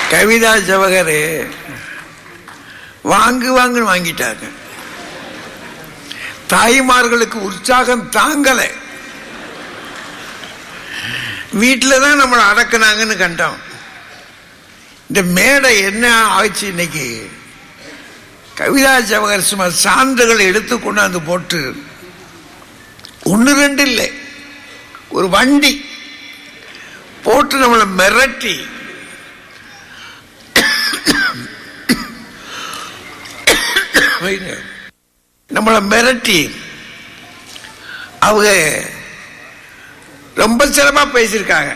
கவிதா ஜவஹர் வாங்கு வாங்குன்னு வாங்கிட்டாங்க தாய்மார்களுக்கு உற்சாகம் தாங்கல வீட்டில் தான் நம்மளை அடக்குனாங்கன்னு கண்டோம் இந்த மேடை என்ன ஆச்சு இன்னைக்கு கவிதா ஜவஹர் சும்மா சான்றுகளை எடுத்து கொண்டாந்து போட்டு ஒன்று ரெண்டு இல்லை ஒரு வண்டி போட்டு நம்மளை மிரட்டி நம்மளை மிரட்டி அவங்க ரொம்ப சிரமமா பேசியிருக்காங்க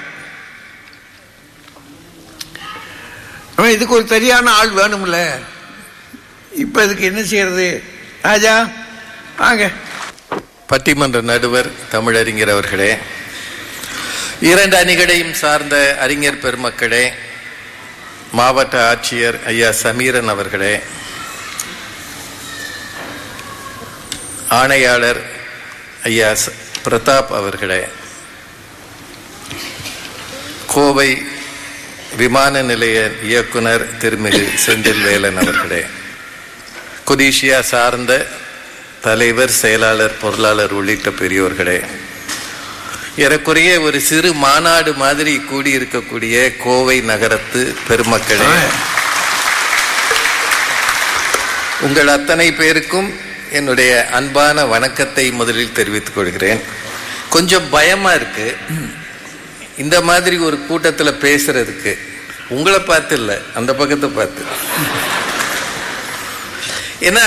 ஆனா, இதுக்கு ஒரு சரியான ஆள் வேணும்ல இப்ப இதுக்கு என்ன செய்யறது ராஜா வாங்க பட்டிமன்ற நடுவர் தமிழறிஞர் அவர்களே இரண்டு அணிகளையும் சார்ந்த அறிஞர் பெருமக்களே மாவட்ட ஆட்சியர் ஐயா சமீரன் அவர்களே ஆணையாளர் ஐயா ச- பிரதாப் அவர்களே கோவை விமான நிலைய இயக்குனர் திருமிகு செந்தில் வேலன் அவர்களே குதீஷியா சார்ந்த தலைவர் செயலாளர் பொருளாளர் உள்ளிட்ட பெரியோர்களே ஏறக்குறைய ஒரு சிறு மாநாடு மாதிரி கூடியிருக்கக்கூடிய கோவை நகரத்து பெருமக்களே உங்கள் அத்தனை பேருக்கும் என்னுடைய அன்பான வணக்கத்தை முதலில் தெரிவித்துக் கொள்கிறேன் கொஞ்சம் பயமா இருக்கு இந்த மாதிரி ஒரு கூட்டத்துல பேசுறதுக்கு உங்களை பார்த்து இல்ல அந்த பக்கத்தை பார்த்து ஏன்னா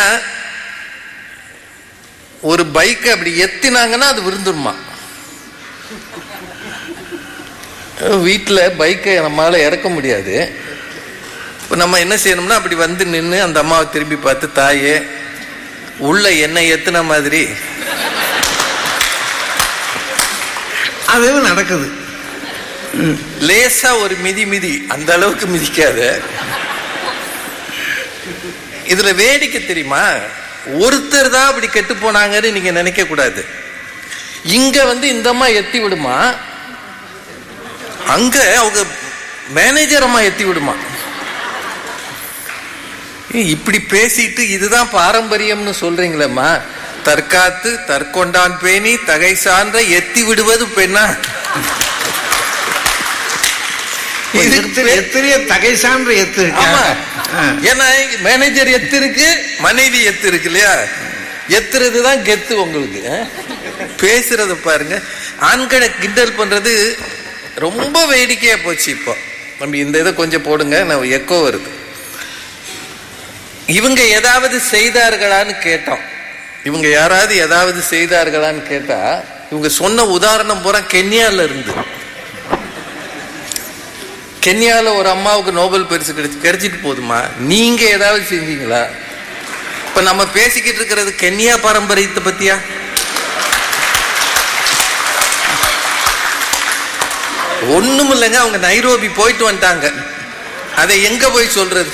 ஒரு பைக்கை அப்படி எத்தினாங்கன்னா அது விருந்துருமா வீட்டில் பைக்கை நம்மளால இறக்க முடியாது இப்போ நம்ம என்ன செய்யணும்னா அப்படி வந்து நின்று அந்த அம்மாவை திரும்பி பார்த்து தாயே உள்ள என்ன எத்துன மாதிரி அதுவும் நடக்குது லேசா ஒரு மிதி மிதி அந்த அளவுக்கு மிதிக்காத இதுல வேடிக்கை தெரியுமா ஒருத்தர் தான் அப்படி கெட்டு போனாங்கன்னு நீங்க நினைக்க கூடாது இங்க வந்து இந்த அம்மா எத்தி விடுமா அங்க அவங்க மேனேஜர் அம்மா எத்தி விடுமா ஏய், இப்படி பேசிட்டு இதுதான் பாரம்பரியம்னு சொல்றீங்களேம்மா தற்காத்து தற்கொண்டான் பேணி தகை சான்ற எத்தி விடுவது பெண்ணா இதுக்கு எத்தனை- பேர் எத்தனையோ தகை சான்ற எத்து இருக்கா? ஆமா ஆ. ஏன்னா மேனேஜர் எத்து இருக்கு மனைவி எத்து இருக்கு இல்லையா எத்துறது தான் கெத்து உங்களுக்கு ஆ? பேசுறத பாருங்க ஆண்களை கிண்டல் பண்றது ரொம்ப வேடிக்கையா போச்சு இப்போ நம்ம இந்த இதை கொஞ்சம் போடுங்க நான் எக்கோ வருது இவங்க ஏதாவது செய்தார்களான்னு கேட்டோம் இவங்க யாராவது ஏதாவது செய்தார்களான்னு கேட்டா இவங்க சொன்ன உதாரணம் பூரா கென்யால இருந்து கென்யால ஒரு அம்மாவுக்கு நோபல் பரிசு கிடைச்சு கிடைச்சிட்டு போதுமா நீங்க ஏதாவது செஞ்சீங்களா இப்ப நம்ம பேசிக்கிட்டு இருக்கிறது கென்யா பாரம்பரியத்தை பத்தியா ஒண்ணும் இல்லைங்க அவங்க நைரோபி போயிட்டு வந்துட்டாங்க அதை எங்க போய் சொல்றது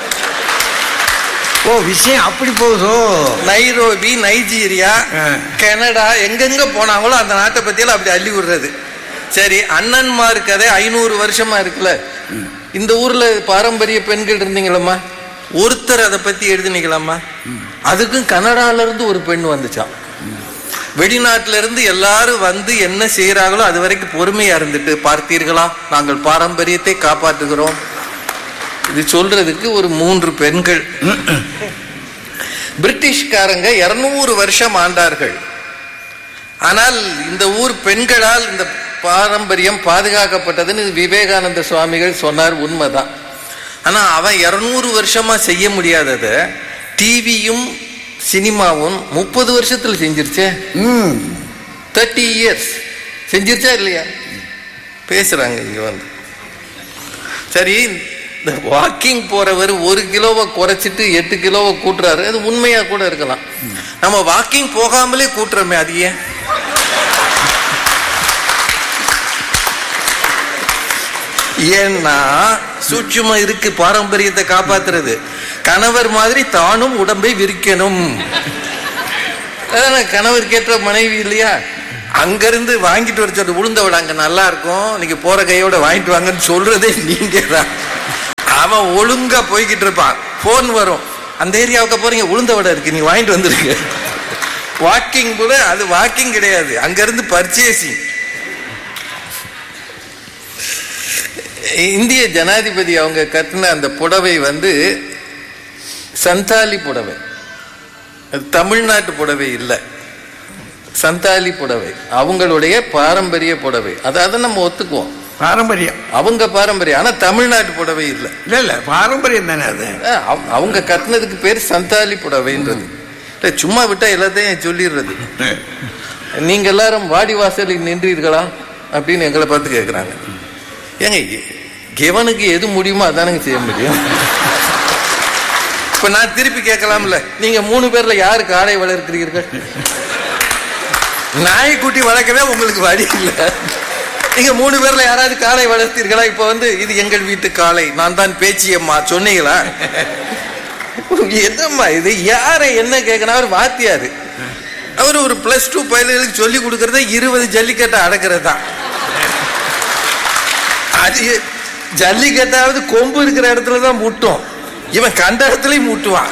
ஓ விஷயம் அப்படி போகுதோ நைரோபி நைஜீரியா ஆ. கனடா எங்கெங்க போனாங்களோ அந்த நாட்டை பத்தியெல்லாம் அப்படி அள்ளி விடுறது சரி அண்ணன்மார் கதை ஐநூறு வருஷமா இருக்குல்ல இந்த ஊர்ல பாரம்பரிய பெண்கள் இருந்தீங்களம்மா ஒருத்தர் அதை பத்தி எழுதுனீங்களாம்மா அதுக்கும் கனடால இருந்து ஒரு பெண் வந்துச்சாம் வெளிநாட்டுல இருந்து எல்லாரும் வந்து என்ன செய்யறாங்களோ அது வரைக்கும் பொறுமையா இருந்துட்டு பார்த்தீர்களா நாங்கள் பாரம்பரியத்தை காப்பாற்றுகிறோம் இது சொல்றதுக்கு ஒரு மூன்று பெண்கள் பிரிட்டிஷ்காரங்க இருநூறு வருஷம் ஆண்டார்கள் ஆனால் இந்த ஊர் பெண்களால் இந்த பாரம்பரியம் பாதுகாக்கப்பட்டதுன்னு விவேகானந்த சுவாமிகள் சொன்னார் உண்மைதான் ஆனா அவன் இருநூறு வருஷமா செய்ய முடியாதத டிவியும் சினிமாவும் முப்பது வருஷத்துல செஞ்சிருச்சே ம் தேர்ட்டி இயர்ஸ் செஞ்சிருச்சா இல்லையா பேசுறாங்க இங்க வந்து சரி இந்த வாக்கிங் போறவர் ஒரு கிலோவை குறைச்சிட்டு எட்டு கிலோவை கூட்டுறாரு அது உண்மையா கூட இருக்கலாம் நம்ம வாக்கிங் போகாமலே கூட்டுறோமே அது ஏன் ஏன்னா சூட்சுமம் இருக்கு பாரம்பரியத்தை காப்பாத்துறது கணவர் மாதிரி தானும் உடம்பை விரிக்கணும் அதானே கணவர் கேட்ட மனைவி இல்லையா அங்கிருந்து வாங்கிட்டு வர சொல்ற உளுந்த விட அங்க நல்லா இருக்கும் நீங்க போற கையோட வாங்கிட்டு வாங்கன்னு சொல்றதே நீங்க தான் அவன் ஒழுங்கா போய்கிட்டு இருப்பான் போன் வரும் அந்த ஏரியாவுக்கு போறீங்க உளுந்த வடை இருக்கு நீ வாங்கிட்டு வந்துருக்க வாக்கிங் கூட அது வாக்கிங் கிடையாது அங்க இருந்து பர்ச்சேசிங் இந்திய ஜனாதிபதி அவங்க கட்டின அந்த புடவை வந்து சந்தாலி புடவை அது தமிழ்நாட்டு புடவை இல்லை சந்தாலி புடவை அவங்களுடைய பாரம்பரிய புடவை அதாவது நம்ம ஒத்துக்குவோம் பாரம்பரியம் அவங்க பாரம்பரியம் ஆனா தமிழ்நாட்டு புடவை இல்லை இல்ல இல்ல பாரம்பரியம் தானே அது அஹ் அவ- அவங்க கட்டினதுக்கு பேர் சந்தாலி புடவைன்றது இல்ல சும்மா விட்டா எல்லாத்தையும் சொல்லிடுறது நீங்க எல்லாரும் வாடி வாசலில் நின்றீர்களா அப்படின்னு எங்களை பார்த்து கேட்குறாங்க ஏங்க எ- எவனுக்கு எது முடியுமோ அதானுங்க செய்ய முடியும் இப்ப நான் திருப்பி கேட்கலாம்ல நீங்க மூணு பேர்ல யாரு காடை வளர்க்கிறீர்கள் நாய்க்குட்டி வளர்க்கவே உங்களுக்கு வழி இல்லை நீங்க மூணு பேர்ல யாராவது காளை வளர்த்தீர்களா இப்ப வந்து இது எங்கள் வீட்டு காளை நான் தான் பேச்சியம்மா சொன்னீங்களா என்னம்மா இது யாரை என்ன கேட்கணும் அவர் வாத்தியாரு அவர் ஒரு பிளஸ் டூ பயிர்களுக்கு சொல்லி கொடுக்கறத இருபது ஜல்லிக்கட்டை அடக்கிறது தான் அது ஜல்லிக்கட்டாவது கொம்பு இருக்கிற இடத்துல தான் முட்டும் இவன் கண்ட இடத்துலயும் முட்டுவான்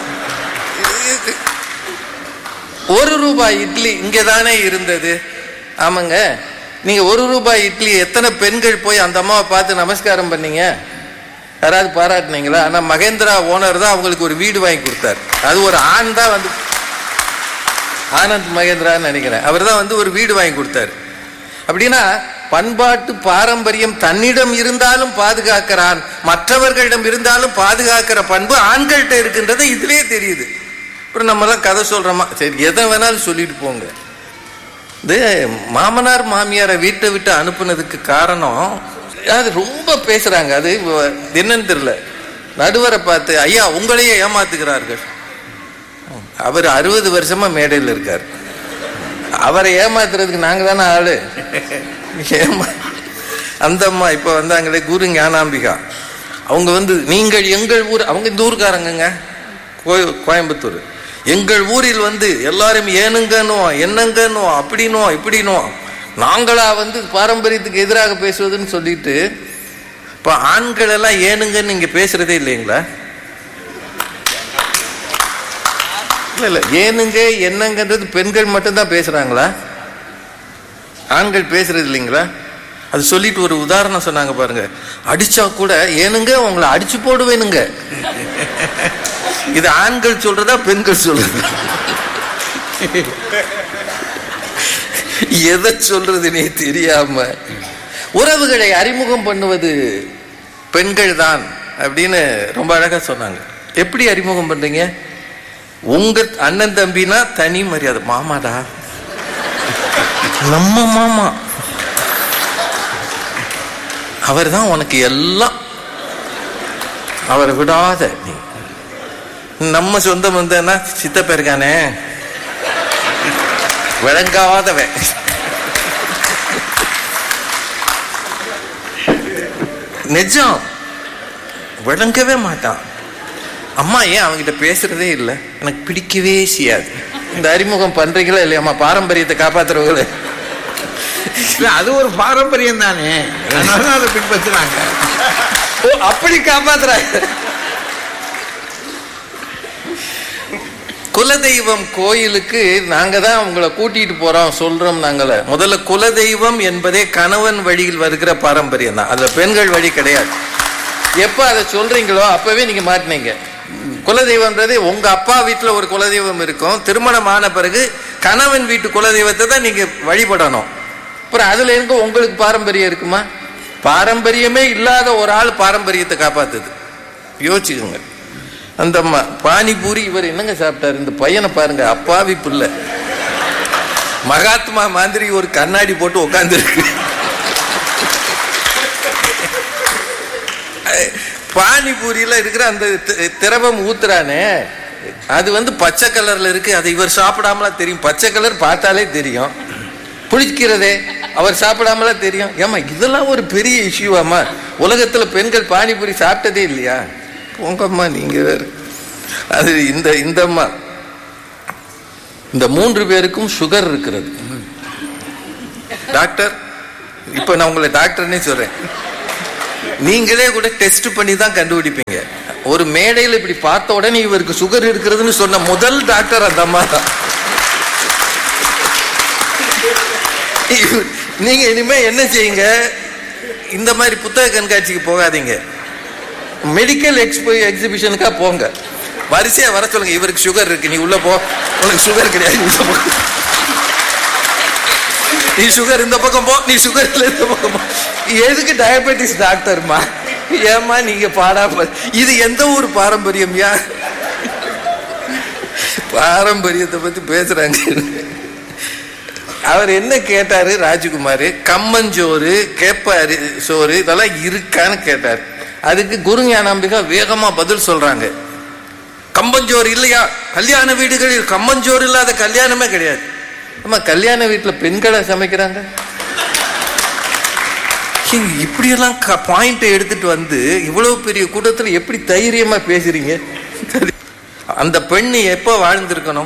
ஒரு ரூபாய் இட்லி இங்க தானே இருந்தது ஆமாங்க நீங்க ஒரு ரூபாய் இட்லி எத்தனை பெண்கள் போய் அந்த அம்மாவை பார்த்து நமஸ்காரம் பண்ணீங்க யாராவது பாராட்டுனீங்களா ஆனா மகேந்திரா ஓனர் தான் அவங்களுக்கு ஒரு வீடு வாங்கி கொடுத்தாரு அது ஒரு ஆண் தான் வந்து ஆனந்த் மகேந்திரான்னு நினைக்கிறேன் அவர் தான் வந்து ஒரு வீடு வாங்கி கொடுத்தாரு அப்படின்னா பண்பாட்டு பாரம்பரியம் தன்னிடம் இருந்தாலும் பாதுகாக்கிறான் மற்றவர்களிடம் இருந்தாலும் பாதுகாக்கிற பண்பு ஆண்கள்கிட்ட இருக்கின்றது இதுவே தெரியுது அப்புறம் நம்மலாம் கதை சொல்றோமா சரி எதை வேணாலும் சொல்லிட்டு போங்க இது மாமனார் மாமியாரை வீட்டை விட்டு அனுப்புனதுக்கு காரணம் அது ரொம்ப பேசுறாங்க அது என்னன்னு தெரியல நடுவரை பார்த்து ஐயா உங்களையே ஏமாத்துகிறார்கள் அவர் அறுபது வருஷமா மேடையில் இருக்கார் அவரை ஏமாத்துறதுக்கு நாங்க தானே ஆளு ஏமா அந்த அம்மா இப்ப வந்தாங்களே குரு ஞானாம்பிகா அவங்க வந்து நீங்கள் எங்கள் ஊர் அவங்க இந்த ஊருக்காரங்கங்க கோய- கோயம்புத்தூர் எங்கள் ஊரில் வந்து எல்லாரும் ஏனுங்கன்னுவோம் என்னங்கன்னுவோம் அப்படின்னுவோம் இப்படின்னுவோம் நாங்களா வந்து பாரம்பரியத்துக்கு எதிராக பேசுவதுன்னு சொல்லிட்டு இப்ப ஆண்கள் எல்லாம் ஏனுங்கன்னு நீங்க பேசுறதே இல்லைங்களா இல்ல இல்ல ஏனுங்க என்னங்கன்றது பெண்கள் மட்டும்தான் பேசுறாங்களா ஆண்கள் பேசுறது இல்லைங்களா அது சொல்லிட்டு ஒரு உதாரணம் சொன்னாங்க பாருங்க அடிச்சா கூட ஏனுங்க உங்களை அடிச்சு போடுவேனுங்க இது ஆண்கள் சொல்றதா பெண்கள் சொல்றதா எதை சொல்றதுனே தெரியாம உறவுகளை அறிமுகம் பண்ணுவது பெண்கள் தான் அப்படின்னு ரொம்ப அழகா சொன்னாங்க எப்படி அறிமுகம் பண்றீங்க உங்க அண்ணன் தம்பினா தனி மரியாதை மாமாடா நம்ம மாமா அவர் தான் உனக்கு எல்லாம் அவரை விடாத நீ நம்ம சொந்தம் வந்தா சித்தப்ப இருக்கானே விளங்காதவன் நிஜம் விளங்கவே மாட்டான் அம்மா ஏன் அவங்கிட்ட பேசுறதே இல்லை எனக்கு பிடிக்கவே செய்யாது இந்த அறிமுகம் பண்றீங்களா இல்லையாம்மா பாரம்பரியத்தை காப்பாத்துறவங்களே இல்ல அது ஒரு பாரம்பரியம் தானே அதனால அதை பின்பற்றுறாங்க ஓ அப்படி காப்பாத்துறாங்க குலதெய்வம் கோயிலுக்கு நாங்க தான் உங்களை கூட்டிட்டு போறோம் சொல்றோம் நாங்கள முதல்ல குலதெய்வம் என்பதே கணவன் வழியில் வருகிற பாரம்பரியம் தான் அதுல பெண்கள் வழி கிடையாது எப்ப அதை சொல்றீங்களோ அப்பவே நீங்க மாட்டினீங்க குலதெய்வம்ன்றது உங்க அப்பா வீட்டுல ஒரு குலதெய்வம் இருக்கும் திருமணம் ஆன பிறகு கணவன் வீட்டு குலதெய்வத்தை தான் நீங்க வழிபடணும் அப்புறம் அதுல இருந்து உங்களுக்கு பாரம்பரியம் இருக்குமா பாரம்பரியமே இல்லாத ஒரு ஆள் பாரம்பரியத்தை காப்பாத்துது யோசிச்சுக்கோங்க அந்த அம்மா பானிபூரி இவர் என்னங்க சாப்பிட்டாரு இந்த பையனை பாருங்க அப்பாவி பிள்ளை மகாத்மா மாதிரி ஒரு கண்ணாடி போட்டு உட்காந்துருக்கு பானிபூரியில இருக்கிற அந்த தி- திரவம் ஊத்துறானே அது வந்து பச்சை கலர்ல இருக்கு அது இவர் சாப்பிடாமலா தெரியும் பச்சை கலர் பார்த்தாலே தெரியும் புளிக்கிறதே அவர் சாப்பிடாமலா தெரியும் ஏமா இதெல்லாம் ஒரு பெரிய இஷ்யூவாமா உலகத்துல பெண்கள் பானிபூரி சாப்பிட்டதே இல்லையா போங்கம்மா நீங்க வேற அது இந்த இந்த அம்மா இந்த மூன்று பேருக்கும் சுகர் இருக்கிறது டாக்டர் இப்ப நான் உங்களை டாக்டர்னே சொல்றேன் நீங்களே கூட டெஸ்ட் பண்ணி தான் கண்டுபிடிப்பீங்க ஒரு மேடையில் இப்படி பார்த்த உடனே இவருக்கு சுகர் இருக்கிறதுன்னு சொன்ன முதல் டாக்டர் அந்த அம்மா தான் நீங்க இனிமே என்ன செய்யுங்க இந்த மாதிரி புத்தக கண்காட்சிக்கு போகாதீங்க மெடிக்கல் எக்ஸ்போ எக்ஸிபிஷனுக்கா போங்க வரிசையா வர சொல்லுங்க இவருக்கு சுகர் இருக்கு நீ உள்ள போ உனக்கு சுகர் கிடையாது நீ உள்ள போ நீ சுகர் இந்த பக்கம் போ நீ சுகர் இல்ல இந்த பக்கம் போ எதுக்கு டயபெட்டிஸ் டாக்டர்மா ஏமா நீங்க பாடா பா- இது எந்த ஊர் பாரம்பரியம்யா பாரம்பரியத்தை பத்தி பேசுறாங்க அவர் என்ன கேட்டாரு ராஜகுமார் கம்மஞ்சோறு கேப்ப அரி சோறு இதெல்லாம் இருக்கான்னு கேட்டார் அதுக்கு குருஞானாம்பிகா வேகமா பதில் சொல்றாங்க கம்பஞ்சோறு இல்லையா கல்யாண வீடுகளில் கம்பஞ்சோறு இல்லாத கல்யாணமே கிடையாது ஆமா கல்யாண வீட்டுல பெண்களை சமைக்கிறாங்க ஏங்க, இப்படியெல்லாம் பாயிண்ட் எடுத்துட்டு வந்து இவ்வளவு பெரிய கூட்டத்துல எப்படி தைரியமா பேசுறீங்க அந்த பெண்ணு எப்ப வாழ்ந்திருக்கணும்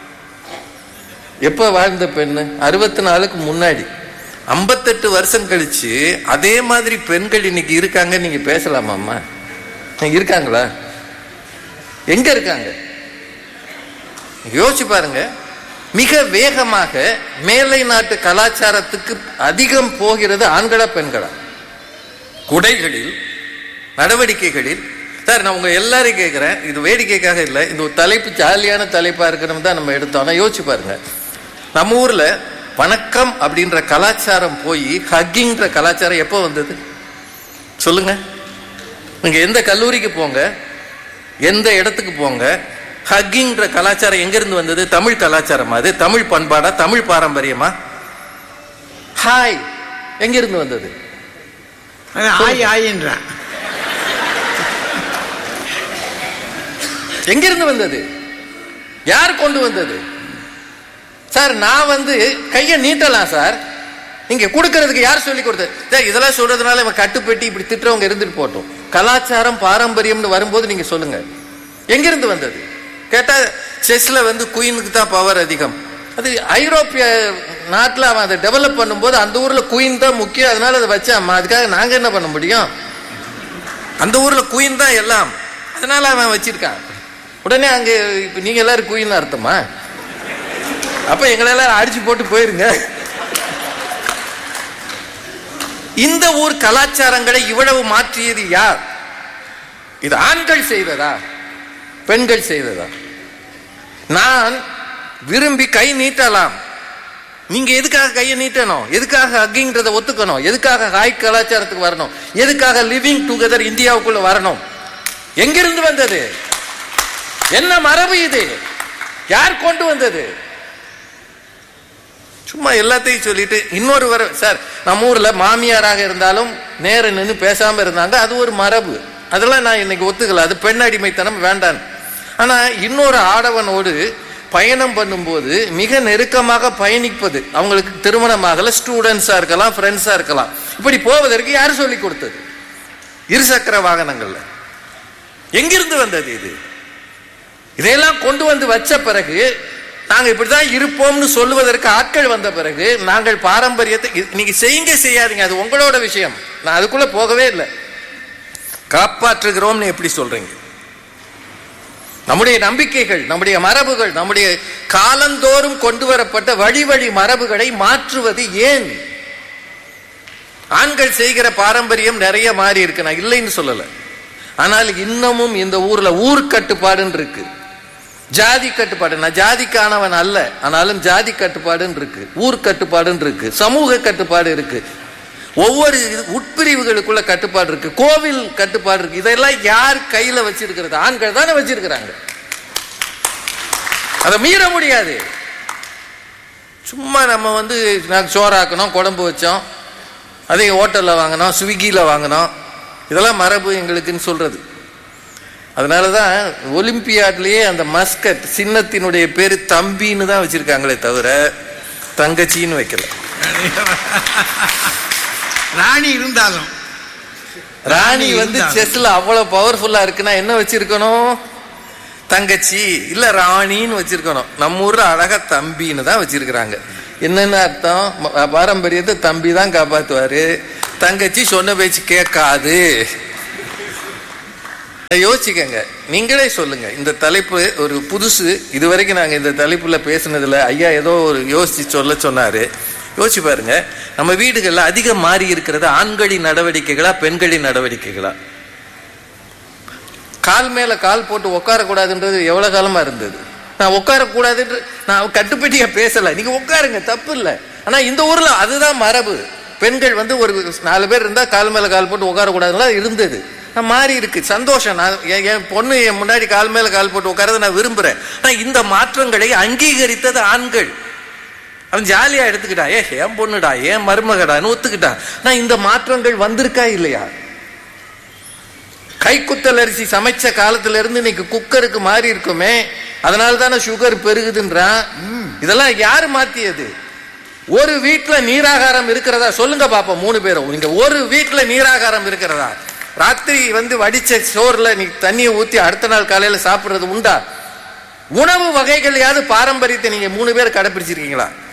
எப்ப வாழ்ந்த பெண்ணு அறுபத்தி நாலுக்கு முன்னாடி ஐம்பத்தெட்டு வருஷம் கழிச்சு அதே மாதிரி பெண்கள் இன்னைக்கு இருக்காங்க நீங்க பேசலாமாம்மா இருக்காங்களா எங்க இருக்காங்க யோசிச்சு பாருங்க மிக வேகமாக மேலை நாட்டு கலாச்சாரத்துக்கு அதிகம் போகிறது ஆண்களா பெண்களா குடைகளில் நடவடிக்கைகளில் சார் நான் உங்க எல்லாரையும் கேட்கிறேன் இது வேடிக்கைக்காக இல்லை இந்த ஒரு தலைப்பு ஜாலியான தலைப்பா இருக்கணும் தான் நம்ம எடுத்தோம் ஆனா யோசிச்சு பாருங்க நம்ம ஊர்ல வணக்கம் அப்படின்ற கலாச்சாரம் போய் ஹக்கிங்ன்ற கலாச்சாரம் எப்போ வந்தது சொல்லுங்க நீங்க எந்த கல்லூரிக்கு போங்க எந்த இடத்துக்கு போங்க ஹக்கிங்ன்ற கலாச்சாரம் எங்க இருந்து வந்தது தமிழ் கலாச்சாரமா அது தமிழ் பண்பாடா தமிழ் பாரம்பரியமா ஹாய் எங்க இருந்து வந்தது அது ஆய் ஆயின்றான் எங்கிருந்து வந்தது யார் கொண்டு வந்தது சார் நான் வந்து கையை நீட்டலாம் சார் நீங்க கொடுக்கறதுக்கு யார் சொல்லி கொடுத்தது சார் இதெல்லாம் சொல்றதுனால இவன் கட்டுப்பெட்டி இப்படி திட்டுறவங்க இருந்துட்டு போட்டோம் கலாச்சாரம் பாரம்பரியம்னு வரும்போது நீங்க சொல்லுங்க எங்கிருந்து வந்தது கேட்டா செஸ்ல வந்து குயினுக்கு தான் பவர் அதிகம் அது ஐரோப்பிய நாட்டில் அவன் அதை டெவலப் பண்ணும்போது அந்த ஊர்ல குயின் தான் முக்கியம் அதனால அதை வச்சான் அதுக்காக நாங்க என்ன பண்ண முடியும் அந்த ஊர்ல குயின் தான் எல்லாம் அதனால அவன் வச்சிருக்கான் உடனே அங்க இப்ப நீங்க எல்லாரும் குயின் அர்த்தமா அப்ப எங்களை எல்லாரும் அடிச்சு போட்டு போயிருங்க இந்த ஊர் கலாச்சாரங்களை இவ்வளவு மாற்றியது யார் இது ஆண்கள் செய்ததா பெண்கள் செய்ததா நான் விரும்பி கை நீட்டலாம் நீங்க எதுக்காக கையை நீட்டணும் எதுக்காக ஹக்கிங்கிறத ஒத்துக்கணும் எதுக்காக ஹாய் கலாச்சாரத்துக்கு வரணும் எதுக்காக லிவிங் டுகெதர் இந்தியாவுக்குள்ள வரணும் எங்கிருந்து வந்தது என்ன மரபு இது யார் கொண்டு வந்தது சும்மா எல்லாத்தையும் சொல்லிட்டு இன்னொரு வர சார் நம்ம ஊர்ல மாமியாராக இருந்தாலும் நேர நின்று பேசாம இருந்தாங்க அது ஒரு மரபு அதெல்லாம் நான் இன்னைக்கு ஒத்துக்கல அது பெண் அடிமைத்தனம் வேண்டாம் ஆனா இன்னொரு ஆடவனோடு பயணம் பண்ணும்போது மிக நெருக்கமாக பயணிப்பது அவங்களுக்கு திருமணமாகல ஸ்டூடெண்ட்ஸா இருக்கலாம் ஃப்ரெண்ட்ஸா இருக்கலாம் இப்படி போவதற்கு யார் சொல்லி கொடுத்தது இருசக்கர வாகனங்கள்ல எங்கிருந்து வந்தது இது இதையெல்லாம் கொண்டு வந்து வச்ச பிறகு நாங்க இப்படிதான் இருப்போம்னு சொல்லுவதற்கு ஆட்கள் வந்த பிறகு நாங்கள் பாரம்பரியத்தை இது- நீங்க செய்யுங்க செய்யாதீங்க அது உங்களோட விஷயம் நான் அதுக்குள்ள போகவே இல்லை காப்பாற்றுகிறோம்னு எப்படி சொல்றீங்க நம்முடைய நம்பிக்கைகள் நம்முடைய மரபுகள் நம்முடைய காலந்தோறும் கொண்டு வரப்பட்ட வழி வழி மரபுகளை மாற்றுவது ஏன் ஆண்கள் செய்கிற பாரம்பரியம் நிறைய மாறி இருக்கு நான் இல்லைன்னு சொல்லல ஆனால் இன்னமும் இந்த ஊர்ல ஊர் கட்டுப்பாடுன்னு இருக்கு ஜாதி கட்டுப்பாடு நான் ஜாதிக்கானவன் அல்ல ஆனாலும் ஜாதி கட்டுப்பாடுன்னு இருக்கு ஊர் கட்டுப்பாடுன்னு இருக்கு சமூக கட்டுப்பாடு இருக்கு ஒவ்வொரு இது- உட்பிரிவுகளுக்குள்ள கட்டுப்பாடு இருக்கு கோவில் கட்டுப்பாடு இருக்கு இதெல்லாம் யார் கையில வச்சிருக்கிறது ஆண்கள் தானே வச்சிருக்கிறாங்க அதை மீற முடியாது சும்மா நம்ம வந்து நாங்கள் சோறாக்கணும் குழம்பு வச்சோம் அதே ஹோட்டலில் வாங்கினோம் ஸ்விக்கியில் வாங்கினோம் இதெல்லாம் மரபு எங்களுக்குன்னு சொல்றது அதனால தான் ஒலிம்பியாட்லயே அந்த மஸ்கட் சின்னத்தினுடைய பேரு தம்பின்னு தான் வச்சிருக்காங்களே தவிர தங்கச்சின்னு வைக்கல ராணி இருந்தாலும் ராணி வந்து இருந்தாலும். செஸ்ல அவ்வளவு பவர்ஃபுல்லா இருக்குன்னா என்ன வச்சிருக்கணும் தங்கச்சி இல்ல ராணின்னு வச்சிருக்கணும் நம்ம ஊர்ல அழகா தம்பின்னு தான் வச்சிருக்கிறாங்க என்னென்ன அர்த்தம் ம- பாரம்பரியத்தை தம்பி தான் காப்பாத்துவாரு தங்கச்சி சொன்ன பேச்சு கேட்காது யோசிச்சுக்கங்க நீங்களே சொல்லுங்க இந்த தலைப்பு ஒரு புதுசு இதுவரைக்கும் நாங்க இந்த தலைப்புல பேசுனதுல ஐயா ஏதோ ஒரு யோசிச்சு சொல்ல சொன்னாரு யோசிச்சு பாருங்க நம்ம வீடுகள்ல அதிகம் மாறி இருக்கிறது ஆண்களின் நடவடிக்கைகளா பெண்களின் நடவடிக்கைகளா கால் மேல கால் போட்டு உட்கார கூடாதுன்றது எவ்வளவு காலமா இருந்தது நான் உட்கார கூடாதுன்ற நான் கட்டுப்பட்டியா பேசல நீங்க உட்காருங்க தப்பு இல்ல ஆனா இந்த ஊர்ல அதுதான் மரபு பெண்கள் வந்து ஒரு நாலு பேர் இருந்தா கால் மேல கால் போட்டு உட்கார கூடாதுலாம் இருந்தது நான் மாறி இருக்கு சந்தோஷம் நான் என் என் பொண்ணு என் முன்னாடி கால் மேல கால் போட்டு உட்காரத நான் விரும்புறேன் ஆனா இந்த மாற்றங்களை அங்கீகரித்தது ஆண்கள் அவன் ஜாலியா எடுத்துக்கிட்டான் ஏ என் பொண்ணுடா ஏன் மருமகடான்னு ஒத்துக்கிட்டான் நான் இந்த மாற்றங்கள் வந்திருக்கா இல்லையா கைக்குத்தல் அரிசி சமைச்ச காலத்துல இருந்து இன்னைக்கு குக்கருக்கு மாறி இருக்குமே அதனால தானே சுகர் பெருகுதுன்றான் இதெல்லாம் யாரு மாத்தியது ஒரு வீட்டுல நீராகாரம் இருக்கிறதா சொல்லுங்க பாப்போம் மூணு பேரும் நீங்க ஒரு வீட்டுல நீராகாரம் இருக்கிறதா ராத்திரி வந்து வடிச்ச சோறுல நீ தண்ணியை ஊத்தி அடுத்த நாள் காலையில சாப்பிடுறது உண்டா உணவு வகைகளையாவது பாரம்பரியத்தை நீங்க மூணு பேர் கடைபிடிச்சிருக்கீங்களா